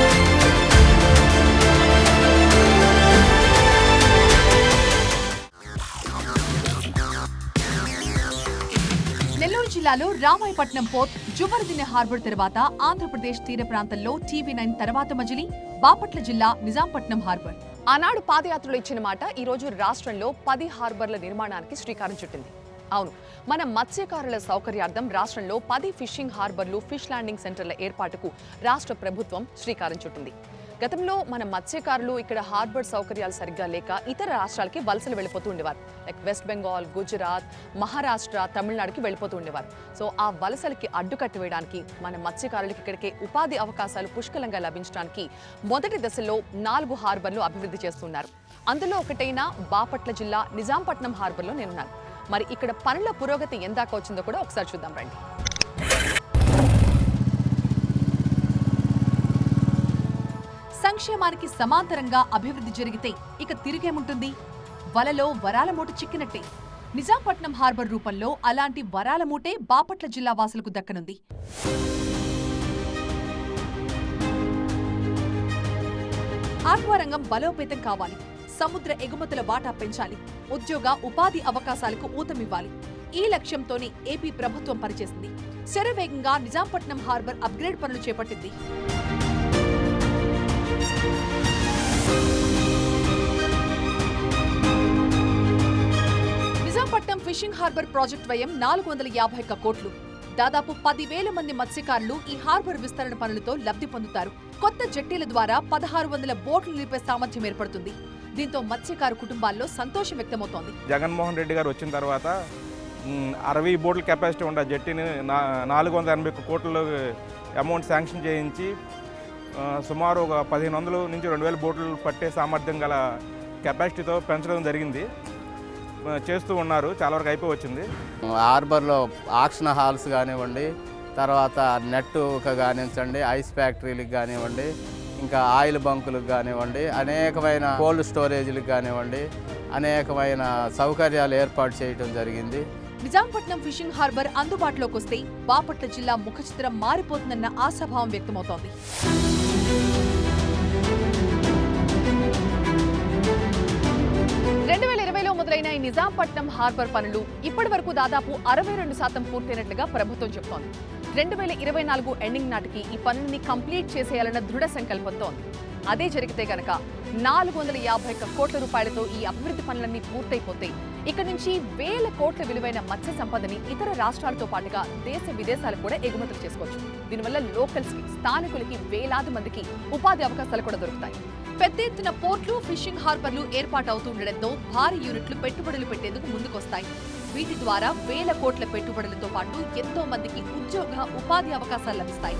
నెల్లూరు జిల్లాలో రామాయపట్నం పోర్ట్ జువరదిన్నె హార్బర్ తర్వాత ఆంధ్రప్రదేశ్ తీర ప్రాంతంలో టీవీ నైన్ తర్వాత మజిలీ బాపట్ల జిల్లా నిజాంపట్నం హార్బర్ ఆనాడు పాదయాత్రలో ఇచ్చిన మాట ఈ రోజు రాష్ట్రంలో పది హార్బర్ల నిర్మాణానికి శ్రీకారం చుట్టింది అవును మన మత్స్యకారుల సౌకర్యార్థం రాష్ట్రంలో పది ఫిషింగ్ హార్బర్లు ఫిష్ ల్యాండింగ్ సెంటర్ల ఏర్పాటుకు రాష్ట్ర ప్రభుత్వం శ్రీకారం చుట్టింది గతంలో మన మత్స్యకారులు ఇక్కడ హార్బర్ సౌకర్యాలు సరిగ్గా లేక ఇతర రాష్ట్రాలకి వలసలు వెళ్ళిపోతూ ఉండేవారు లైక్ వెస్ట్ బెంగాల్ గుజరాత్ మహారాష్ట్ర తమిళనాడుకి వెళ్ళిపోతూ ఉండేవారు సో ఆ వలసలకి అడ్డుకట్టి వేయడానికి మన మత్స్యకారులకి ఇక్కడికే ఉపాధి అవకాశాలు పుష్కలంగా లభించడానికి మొదటి దశలో నాలుగు హార్బర్లు అభివృద్ధి చేస్తున్నారు అందులో ఒకటైన బాపట్ల జిల్లా నిజాంపట్నం హార్బర్లో నేనున్నాను మరి ఇక్కడ పనుల పురోగతి ఎందాక వచ్చిందో కూడా ఒకసారి చూద్దాం రండి సంక్షేమానికి సమాంతరంగా అభివృద్ధి జరిగితే ఇక తిరిగేముంటుంది వలలో వరాల మూట చిక్కినట్టే నిజాంపట్నం హార్బర్ రూపంలో అలాంటి వరాల మూటే బాపట్ల జిల్లా వాసులకు దక్కనుంది ఆక్వా రంగం బలోపేతం కావాలి సముద్ర ఎగుమతుల వాటా పెంచాలి ఉద్యోగ ఉపాధి అవకాశాలకు ఊతమివ్వాలి ఈ లక్ష్యంతోనే ఏపీ ప్రభుత్వం పనిచేసింది శరవేగంగా నిజాంపట్నం హార్బర్ అప్గ్రేడ్ పనులు చేపట్టింది నిజాంపట్నం ఫిషింగ్ హార్బర్ ప్రాజెక్ట్ వ్యయం నాలుగు వందల యాభై ఒక్క కోట్లు దాదాపు పదివేల మంది మత్స్యకారులు ఈ హార్బర్ విస్తరణ పనులతో లబ్ధి పొందుతారు కొత్త జట్టీల ద్వారా పదహారు వందల బోట్లు నిలిపే సామర్థ్యం ఏర్పడుతుంది దీంతో మత్స్యకారు కుటుంబాల్లో సంతోషం వ్యక్తమవుతోంది జగన్మోహన్ రెడ్డి గారు వచ్చిన తర్వాత మ్, అరవై బోట్ల కెపాసిటీ ఉన్న జట్టిని నా నాలుగు వందల ఎనభై ఒక్క కోట్లు అమౌంట్ శాంక్షన్ చేయించి ఆ, సుమారు ఒక పదిహేను వందలు నుంచి రెండు వేల బోట్లు పట్టే సామర్థ్యం గల కెపాసిటీతో పెంచడం జరిగింది ఆ, చేస్తూ ఉన్నారు చాలా వరకు అయిపోయి వచ్చింది హార్బర్లో ఆక్షన్ హాల్స్ కానివ్వండి తర్వాత నెట్ కానివ్వండి ఐస్ ఫ్యాక్టరీలకు కానివ్వండి ఇంకా ఆయిల్ బంకులకు కానివ్వండి అనేకమైన కోల్డ్ స్టోరేజ్లకు కానివ్వండి అనేకమైన సౌకర్యాలు ఏర్పాటు చేయడం జరిగింది నిజాంపట్నం ఫిషింగ్ హార్బర్ అందుబాటులోకి వస్తే బాపట్ల జిల్లా ముఖచిత్రం మారిపోతుందన్న ఆశాభావం వ్యక్తమవుతోంది రెండు వేల ఇరవైలో మొదలైన ఈ నిజాంపట్నం హార్బర్ పనులు ఇప్పటి వరకు దాదాపు అరవై రెండు శాతం పూర్తయినట్లుగా ప్రభుత్వం చెబుతోంది రెండు వేల ఇరవై నాలుగు ఎండింగ్ నాటికి ఈ పనుల్ని కంప్లీట్ చేసేయాలన్న దృఢ సంకల్పంతో ఉంది అదే జరిగితే గనక నాలుగు వందల యాభై ఒక్క కోట్ల రూపాయలతో ఈ అభివృద్ధి పనులన్నీ పూర్తయిపోతే ఇక నుంచి వేల కోట్ల విలువైన మత్స్య సంపదని ఇతర రాష్ట్రాలతో పాటుగా దేశ విదేశాలకు కూడా ఎగుమతులు చేసుకోవచ్చు దీనివల్ల లోకల్స్ కి స్థానికులకి వేలాది మందికి ఉపాధి అవకాశాలు కూడా దొరుకుతాయి పెద్ద ఎత్తున పోర్ట్లు ఫిషింగ్ హార్బర్లు ఏర్పాటవుతుండటంతో భారీ యూనిట్లు పెట్టుబడులు పెట్టేందుకు ముందుకొస్తాయి వీటి ద్వారా వేల కోట్ల పెట్టుబడులతో పాటు ఎంతో మందికి ఉద్యోగ ఉపాధి అవకాశాలు లభిస్తాయి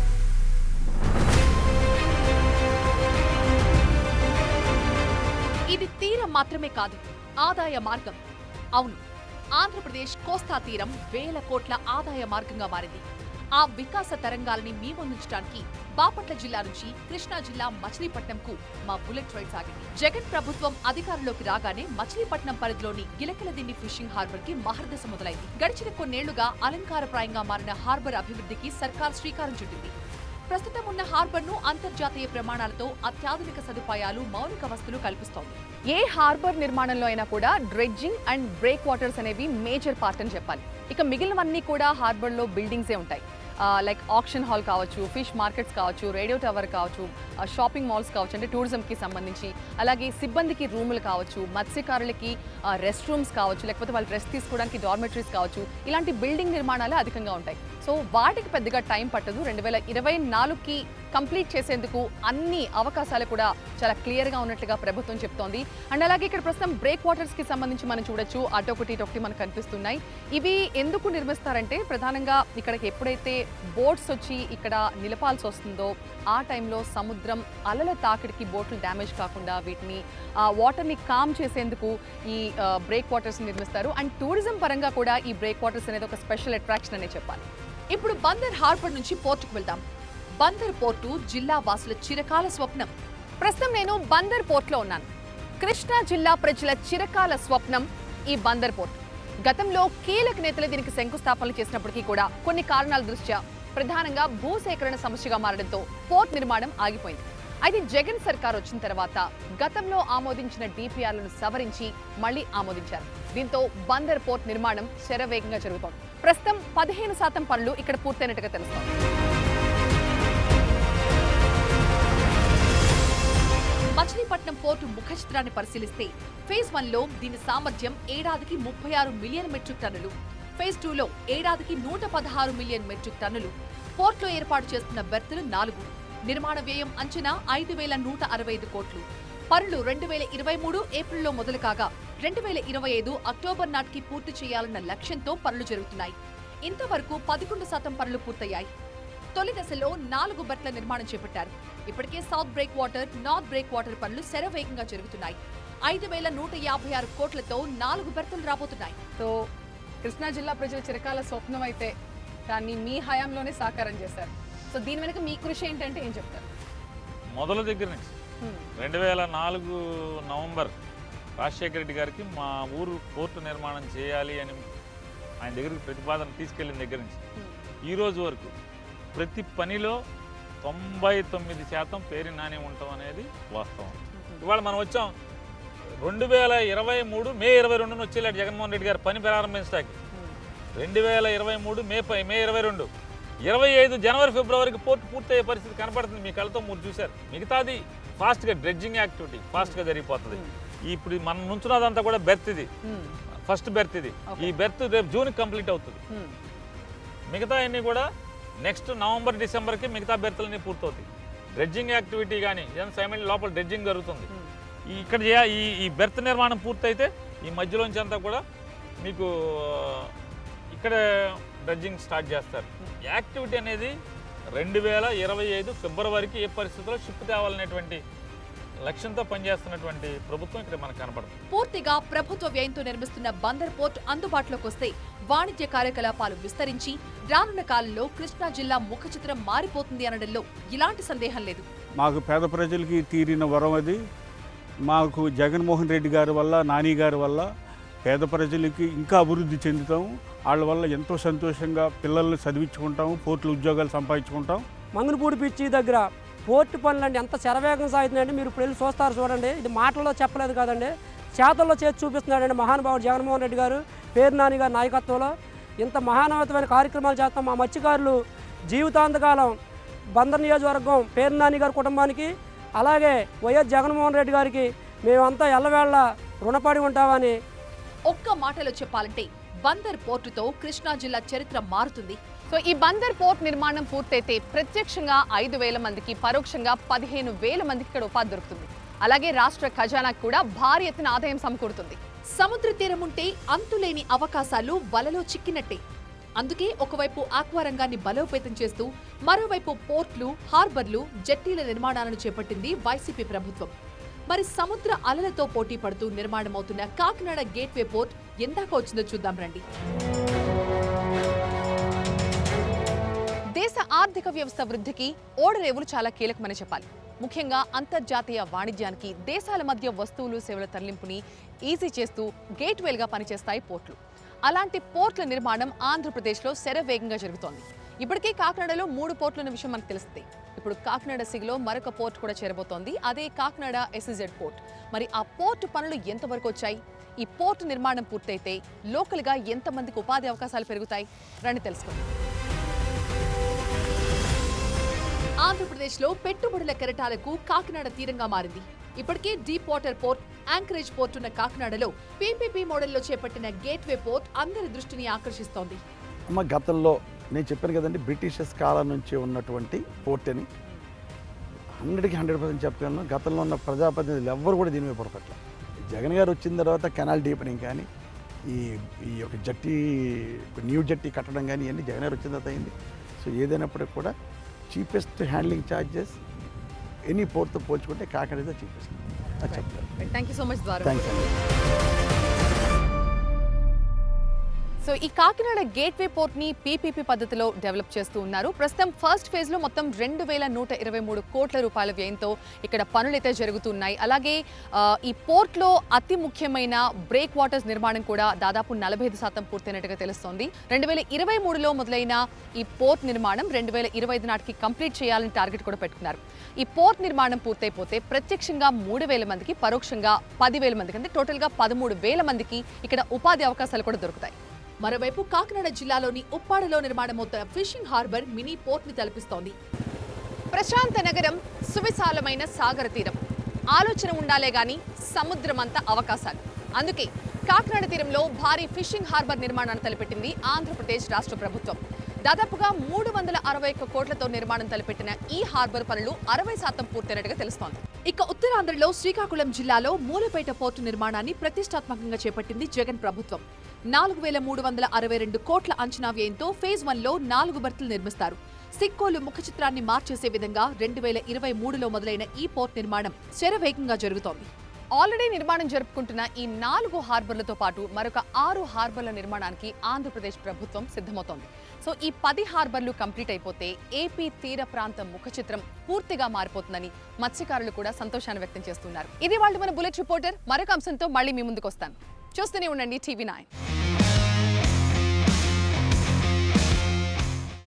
ఇది తీరం మాత్రమే కాదు ఆదాయ మార్గం అవును ఆంధ్రప్రదేశ్ కోస్తా తీరం వేల కోట్ల ఆదాయ మార్గంగా మారింది ఆ వికాస తరంగాలని మీ ముందుంచడానికి బాపట్ల జిల్లా నుంచి కృష్ణా జిల్లా మచిలీపట్నంకు మా బుల్లెట్ రైడ్ సాగింది జగన్ ప్రభుత్వం అధికారంలోకి రాగానే మచిలీపట్నం పరిధిలోని గిలకలదిండి ఫిషింగ్ హార్బర్ కి మహర్దశ మొదలైంది గడిచిన కొన్నేళ్లుగా అలంకారప్రాయంగా మారిన హార్బర్ అభివృద్ధికి సర్కార్ శ్రీకారం చుట్టింది ప్రస్తుతం ఉన్న హార్బర్ ను అంతర్జాతీయ ప్రమాణాలతో అత్యాధునిక సదుపాయాలు మౌలిక వస్తువులు కల్పిస్తోంది ఏ హార్బర్ నిర్మాణంలో అయినా కూడా డ్రెడ్జింగ్ అండ్ బ్రేక్ వాటర్స్ అనేవి మేజర్ పార్ట్ అని చెప్పాలి ఇక మిగిలినవన్నీ కూడా హార్బర్లో బిల్డింగ్సే ఉంటాయి లైక్ ఆక్షన్ హాల్ కావచ్చు ఫిష్ మార్కెట్స్ కావచ్చు రేడియో టవర్ కావచ్చు షాపింగ్ మాల్స్ కావచ్చు అంటే టూరిజంకి సంబంధించి అలాగే సిబ్బందికి రూములు కావచ్చు మత్స్యకారులకి రెస్ట్ రూమ్స్ కావచ్చు లేకపోతే వాళ్ళు రెస్ట్ తీసుకోవడానికి డార్మెటరీస్ కావచ్చు ఇలాంటి బిల్డింగ్ నిర్మాణాలు అధికంగా ఉంటాయి సో వాటికి పెద్దగా టైం పట్టదు రెండు వేల ఇరవై నాలుగుకి కంప్లీట్ చేసేందుకు అన్ని అవకాశాలు కూడా చాలా క్లియర్గా ఉన్నట్లుగా ప్రభుత్వం చెప్తోంది అండ్ అలాగే ఇక్కడ ప్రస్తుతం బ్రేక్ వాటర్స్కి సంబంధించి మనం చూడొచ్చు అటొకటి ఇటొకటి మనకు కనిపిస్తున్నాయి ఇవి ఎందుకు నిర్మిస్తారంటే ప్రధానంగా ఇక్కడికి ఎప్పుడైతే బోట్స్ వచ్చి ఇక్కడ నిలపాల్సి వస్తుందో ఆ టైంలో సముద్రం అలల తాకిడికి బోట్లు డ్యామేజ్ కాకుండా వీటిని ఆ వాటర్ని కామ్ చేసేందుకు ఈ బ్రేక్ వాటర్స్ నిర్మిస్తారు అండ్ టూరిజం పరంగా కూడా ఈ బ్రేక్ వాటర్స్ అనేది ఒక స్పెషల్ అట్రాక్షన్ అనే చెప్పాలి ఇప్పుడు బందర్ హార్బర్ నుంచి పోర్టుకు వెళ్దాం బందర్ పోర్టు జిల్లా వాసుల చిరకాల స్వప్నం ప్రస్తుతం నేను బందర్ పోర్ట్లో ఉన్నాను కృష్ణా జిల్లా ప్రజల చిరకాల స్వప్నం ఈ బందర్ పోర్ట్ గతంలో కీలక నేతలు దీనికి శంకుస్థాపనలు చేసినప్పటికీ కూడా కొన్ని కారణాల దృష్ట్యా ప్రధానంగా భూసేకరణ సమస్యగా మారడంతో పోర్ట్ నిర్మాణం ఆగిపోయింది అయితే జగన్ సర్కార్ వచ్చిన తర్వాత గతంలో ఆమోదించిన డిపిఆర్లను సవరించి మళ్ళీ ఆమోదించారు దీంతో బందర్ పోర్ట్ నిర్మాణం శరవేగంగా జరుగుతోంది ప్రస్తుతం పదిహేను శాతం పనులు ఇక్కడ పూర్తయినట్టుగా తెలుస్తోంది మచిలీపట్నం పోర్టు ముఖ చిత్రాన్ని పరిశీలిస్తే ఫేజ్ వన్ లో దీని సామర్థ్యం ఏడాదికి ముప్పై ఆరు మిలియన్ మెట్రిక్ టన్నులు ఫేజ్ టూ లో ఏడాదికి నూట పదహారు మిలియన్ మెట్రిక్ టన్నులు పోర్ట్లో ఏర్పాటు చేస్తున్న బెర్తులు నాలుగు నిర్మాణ వ్యయం అంచనా ఐదు వేల నూట అరవై ఐదు కోట్లు పనులు రెండు వేల ఇరవై మూడు ఏప్రిల్లో మొదలు కాగా రెండు వేల ఇరవై ఐదు అక్టోబర్ నాటికి పూర్తి చేయాలన్న లక్ష్యంతో పనులు జరుగుతున్నాయి ఇంతవరకు పదకొండు శాతం పనులు పూర్తయ్యాయి తొలి దశలో నాలుగు బెర్త్ల నిర్మాణం చేపట్టారు ఇప్పటికే south breakwater north breakwater పనులు శరవేగంగా జరుగుతున్నాయి ఐదు వేల నూట యాభై ఆరు కోట్లతో నాలుగు బెర్తులు రాబోతున్నాయి సో కృష్ణా జిల్లా ప్రజల చిరకాల స్వప్నం అయితే దాన్ని మీ హయాంలోనే సాకారం చేశారు సో దీని వెనుక మీ కృషి ఏంటంటే ఏం చెప్తారు మొదల దగ్గర నుంచి రెండు వేల నాలుగు నవంబర్ రాజశేఖర రెడ్డి గారికి మా ఊరు పోర్టు నిర్మాణం చేయాలి అని ఆయన దగ్గరికి ప్రతిపాదన తీసుకెళ్ళిన దగ్గర నుంచి ఈ రోజు వరకు ప్రతి పనిలో తొంభై తొమ్మిది శాతం పేరు నాని ఉండటం అనేది వాస్తవం ఇవాళ మనం వచ్చాం రెండు వేల ఇరవై మూడు మే ఇరవై రెండున వచ్చేలాడు జగన్మోహన్ రెడ్డి గారు పని ప్రారంభించడానికి రెండు వేల ఇరవై మూడు మే పై మే ఇరవై రెండు ఇరవై ఐదు జనవరి ఫిబ్రవరికి పోర్టు పూర్తయ్యే పరిస్థితి కనపడుతుంది మీ కళ్ళతో మీరు చూశారు మిగతాది ఫాస్ట్గా డ్రెడ్జింగ్ యాక్టివిటీ ఫాస్ట్గా జరిగిపోతుంది ఇప్పుడు మనం నుంచున్నదంతా కూడా బెర్త్ ఇది ఫస్ట్ బెర్త్ ఇది ఈ బెర్త్ రేపు జూన్ కంప్లీట్ అవుతుంది మిగతా అన్ని కూడా నెక్స్ట్ నవంబర్ డిసెంబర్కి మిగతా బెర్త్లన్నీ పూర్తవుతాయి డ్రెడ్జింగ్ యాక్టివిటీ కానీ ఏదైనా సైమెంట్ లోపల డ్రెడ్జింగ్ జరుగుతుంది ఈ ఇక్కడ చేయ- ఈ ఈ బెర్త్ నిర్మాణం పూర్తయితే ఈ మధ్యలోంచి అంతా కూడా మీకు ఇక్కడ డ్రెడ్జింగ్ స్టార్ట్ చేస్తారు యాక్టివిటీ అనేది రెండు వేల ఇరవై ఐదు ఫిబ్రవరికి ఏ పరిస్థితుల్లో షిప్ తేవాలనేటువంటి లక్ష్యంతో పనిచేస్తున్నటువంటి ప్రభుత్వం ఇక్కడ మనకు కనపడుతుంది పూర్తిగా ప్రభుత్వ వ్యయంతో నిర్మిస్తున్న బందర్ పోర్ట్ అందుబాటులోకి వస్తే వాణిజ్య కార్యకలాపాలు విస్తరించి రానున్న కాలంలో కృష్ణా జిల్లా ముఖ చిత్రం మారిపోతుంది అనడంలో ఇలాంటి సందేహం లేదు మాకు పేద ప్రజలకి తీరిన వరం అది మాకు జగన్మోహన్ రెడ్డి గారి వల్ల నాని గారి వల్ల పేద ప్రజలకి ఇంకా అభివృద్ధి చెందుతాం వాళ్ళ వల్ల ఎంతో సంతోషంగా పిల్లల్ని చదివించుకుంటాము పోర్టులు ఉద్యోగాలు సంపాదించుకుంటాం మంగనపూడి పిచ్చి దగ్గర పోర్టు పనులు అంటే ఎంత శరవేగం సాగుతున్నాయండి మీరు ఇప్పుడు వెళ్ళి చూస్తారు చూడండి ఇది మాటల్లో చెప్పలేదు కదండి చేతల్లో చేసి చూపిస్తున్నాడండి మహానుభావుడు జగన్మోహన్ రెడ్డి గారు పేరు నాని గారి నాయకత్వంలో ఇంత మహానవతమైన కార్యక్రమాలు చేస్తాం మా మత్స్యకారులు జీవితాంతకాలం బందర్ నియోజకవర్గం పేరు నాని గారి కుటుంబానికి అలాగే వైఎస్ జగన్మోహన్ రెడ్డి గారికి మేమంతా ఎల్లవేళ రుణపడి ఉంటామని ఒక్క మాటలో చెప్పాలంటే బందర్ పోర్టుతో కృష్ణా జిల్లా చరిత్ర మారుతుంది సో ఈ బందర్ పోర్ట్ నిర్మాణం పూర్తయితే ప్రత్యక్షంగా ఐదు వేల మందికి పరోక్షంగా పదిహేను వేల మందికి ఇక్కడ ఉపాధి దొరుకుతుంది అలాగే రాష్ట్ర ఖజానాకు కూడా భారీ ఎత్తున ఆదాయం సమకూరుతుంది సముద్ర తీరం ఉంటే అంతులేని అవకాశాలు వలలో చిక్కినట్టే అందుకే ఒకవైపు ఆక్వా రంగాన్ని బలోపేతం చేస్తూ మరోవైపు పోర్ట్లు హార్బర్లు జట్టీల నిర్మాణాలను చేపట్టింది వైసీపీ ప్రభుత్వం మరి సముద్ర అలలతో పోటీ పడుతూ నిర్మాణమవుతున్న కాకినాడ గేట్వే పోర్ట్ ఎందాక వచ్చిందో చూద్దాం రండి దేశ ఆర్థిక వ్యవస్థ వృద్ధికి ఓడరేవులు చాలా కీలకమని చెప్పాలి ముఖ్యంగా అంతర్జాతీయ వాణిజ్యానికి దేశాల మధ్య వస్తువులు సేవల తరలింపుని ఈజీ చేస్తూ గేట్వేలుగా పనిచేస్తాయి పోర్ట్లు అలాంటి పోర్ట్ల నిర్మాణం ఆంధ్రప్రదేశ్లో శరవేగంగా జరుగుతోంది ఇప్పటికే కాకినాడలో మూడు పోర్ట్లు ఉన్న విషయం మనకు తెలుస్తుంది ఇప్పుడు కాకినాడ సిగ్లో మరొక పోర్ట్ కూడా చేరబోతోంది అదే కాకినాడ ఎస్ఇజెడ్ పోర్ట్ మరి ఆ పోర్టు పనులు ఎంతవరకు వచ్చాయి ఈ పోర్టు నిర్మాణం పూర్తయితే లోకల్గా ఎంతమందికి ఉపాధి అవకాశాలు పెరుగుతాయి రండి తెలుసుకుందాం ఆంధ్రప్రదేశ్లో పెట్టుబడుల కెరటాలకు కాకినాడ తీరంగా మారింది ఇప్పటికే deep water port anchorage port ఉన్న కాకినాడలో పీపీపీ మోడల్లో చేపట్టిన గేట్వే పోర్ట్ అందరి దృష్టిని ఆకర్షిస్తోంది అమ్మ గతంలో నేను చెప్పాను కదండి బ్రిటిషర్స్ కాలం నుంచి ఉన్నటువంటి పోర్ట్ అని హండ్రెడ్కి హండ్రెడ్ పర్సెంట్ చెప్పగలను గతంలో ఉన్న ప్రజాప్రతినిధులు ఎవ్వరు కూడా దీని మీద పొరపట్ల జగన్ గారు వచ్చిన తర్వాత కెనాల్ డీపనింగ్ కానీ ఈ ఈ యొక్క జట్టి న్యూ జట్టి కట్టడం కానీ ఇవన్నీ జగన్ గారు వచ్చిన తర్వాత అయింది సో ఏదైనప్పటికీ కూడా చీపెస్ట్ హ్యాండ్లింగ్ ఛార్జెస్ ఎనీ పోర్ట్తో పోల్చుకుంటే కాకినాడ చీపెస్ట్ అది చెప్తారు థ్యాంక్ యూ సో మచ్ ద్వారా థ్యాంక్స్ అండి సో ఈ కాకినాడ గేట్వే పోర్ట్ ని పీపీపీ పద్ధతిలో డెవలప్ చేస్తూ ఉన్నారు ప్రస్తుతం ఫస్ట్ ఫేజ్ లో మొత్తం రెండు వేల నూట ఇరవై మూడు కోట్ల రూపాయల వ్యయంతో ఇక్కడ పనులైతే జరుగుతున్నాయి అలాగే ఆ, ఈ పోర్ట్ లో అతి ముఖ్యమైన బ్రేక్ వాటర్స్ నిర్మాణం కూడా దాదాపు నలభై ఐదు శాతం పూర్తయినట్టుగా తెలుస్తోంది రెండు వేల ఇరవై మూడులో మొదలైన ఈ పోర్ట్ నిర్మాణం రెండు వేల ఇరవై ఐదు నాటికి కంప్లీట్ చేయాలని టార్గెట్ కూడా పెట్టుకున్నారు ఈ పోర్ట్ నిర్మాణం పూర్తయిపోతే ప్రత్యక్షంగా మూడు వేల మందికి పరోక్షంగా పదివేల మందికి అంటే టోటల్గా పదమూడు వేల మందికి ఇక్కడ ఉపాధి అవకాశాలు కూడా దొరుకుతాయి మరోవైపు కాకినాడ జిల్లాలోని ఉప్పాడలో నిర్మాణమవుతున్న ఫిషింగ్ హార్బర్ మినీ పోర్ట్ ని తలపిస్తోంది ప్రశాంత నగరం సువిశాలమైన సాగర తీరం ఆలోచన ఉండాలే గాని సముద్రమంతా అవకాశాలు అందుకే కాకినాడ తీరంలో భారీ ఫిషింగ్ హార్బర్ నిర్మాణాన్ని తలపెట్టింది ఆంధ్రప్రదేశ్ రాష్ట్ర ప్రభుత్వం దాదాపుగా మూడు వందల అరవై ఒక్క కోట్లతో నిర్మాణం తలపెట్టిన ఈ హార్బర్ పనులు అరవై శాతం పూర్తయినట్టుగా తెలుస్తోంది ఇక ఉత్తరాంధ్రలో శ్రీకాకుళం జిల్లాలో మూలపేట పోర్టు నిర్మాణాన్ని ప్రతిష్టాత్మకంగా చేపట్టింది జగన్ ప్రభుత్వం నాలుగు వేల మూడు వందల అరవై రెండు కోట్ల అంచనా వ్యయంతో ఫేజ్ వన్ లో నాలుగు బర్తులు నిర్మిస్తారు సిక్కోలు ముఖ చిత్రాన్ని మార్చేసే విధంగా రెండు వేల ఇరవై మూడులో మొదలైన ఈ పోర్ట్ నిర్మాణం శరవేగంగా జరుగుతోంది ఆల్రెడీ నిర్మాణం జరుపుకుంటున్న ఈ నాలుగు హార్బర్లతో పాటు మరొక ఆరు హార్బర్ల నిర్మాణానికి ఆంధ్రప్రదేశ్ ప్రభుత్వం సిద్ధమవుతోంది సో ఈ పది హార్బర్లు కంప్లీట్ అయిపోతే ఏపీ తీర ప్రాంతం ముఖ చిత్రం పూర్తిగా మారిపోతుందని మత్స్యకారులు కూడా సంతోషాన్ని వ్యక్తం చేస్తున్నారు ఇది వాళ్ళు మన బుల్లెట్ రిపోర్టర్ మరొక అంశంతో మళ్ళీ మీ ముందుకు వస్తాను చూస్తూనే ఉండండి టీవీ నైన్